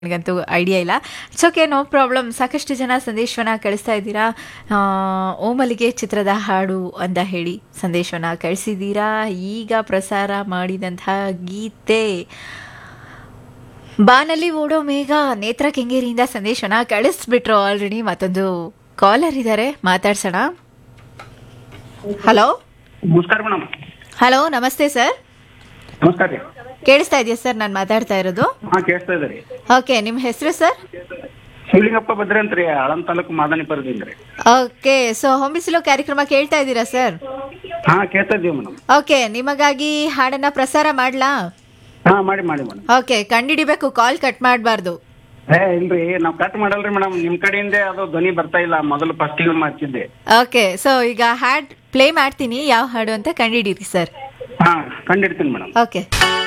ನನಗಂತೂ ಐಡಿಯಾ ಇಲ್ಲ it's okay no problem ಸಾಕಷ್ಟು ಜನ ಸಂದೇಶವನ್ನ ಕಳಿಸ್ತಾ ಇದ್ದೀರಾ ಆ, ಓಮಲಿಗೆ ಚಿತ್ರದ ಹಾಡು ಅಂತ ಹೇಳಿ ಸಂದೇಶವನ್ನ ಕಳಿಸಿದ್ದೀರಾ ಈಗ ಪ್ರಸಾರ ಮಾಡಿದಂತಹ ಗೀತೆ ಬಾನಲ್ಲಿ ಓಡೋ ಮೇಘ ನೇತ್ರ ಕೆಂಗೇರಿಯಿಂದ ಸಂದೇಶವನ್ನ ಕಳಿಸ್ಬಿಟ್ರು ಆಲ್ರೆಡಿ ಮತ್ತೊಂದು ಕಾಲರ್ ಇದ್ದಾರೆ ಮಾತಾಡ್ಸೋಣ ಹಲೋ ನಮಸ್ಕಾರ ಮೇಡಮ್ ಹಲೋ ನಮಸ್ತೆ ಸರ್ ನಮಸ್ಕಾರ ರೀ ಕೇಳಿಸ್ತಾ ಇದೆಯಾ ಸರ್ ನಾನು ಮಾತಾಡ್ತಾ ಇರೋದು ಹಾ ಕೇಳಿಸ್ತಾ ಇದೆ ರೀ ಓಕೆ ನಿಮ್ಮ ಹೆಸರು ಸರ್ ಶಿವಲಿಂಗಪ್ಪ ಭದ್ರೆ ಅಂತ ರೀ ಆಳಂದ ತಾಲೂಕು ಮಾದನಿಪುರದಿಂದ ರೀ ಓಕೆ ಸೊ ಹೊಂಬಿಸಿಲು ಕಾರ್ಯಕ್ರಮ ಕೇಳ್ತಾ ಇದ್ದೀರಾ ಸರ್ ಹಾ ಕೇಳ್ತಾ ಇದ್ದೀವಿ ಮೇಡಮ್ ಓಕೆ ನಿಮಗಾಗಿ ಹಾಡನ್ನ ಪ್ರಸಾರ ಮಾಡ್ಲಾ ಹಾ ಮಾಡಿ ಮಾಡಿ ಮೇಡಮ್ ಓಕೆ ಕಂಡಿಡಿಬೇಕು ಕಾಲ್ ಕಟ್ ಮಾಡಬಾರ್ದು ಏ ಇಲ್ರಿ ನಾವ್ ಕಟ್ ಮಾಡಲ್ರಿ ಮೇಡಮ್ ನಿಮ್ ಕಡೆಯಿಂದ ಅದು ಧ್ವನಿ ಬರ್ತಾ ಇಲ್ಲ ಮೊದಲು ಫಸ್ಟಿಗೆ ಮಾಡ್ತಿದ್ದೆ ಓಕೆ ಸೊ ಈಗ ಹಾಡ್ ಪ್ಲೇ ಮಾಡ್ತೀನಿ ಯಾವ ಹಾಡು ಅಂತ ಕಂಡಿಡೀರಿ ಸರ್ ಹಾ ಕಂಡಿಡ್ತೀನಿ ಮೇಡಮ್ ಓಕೆ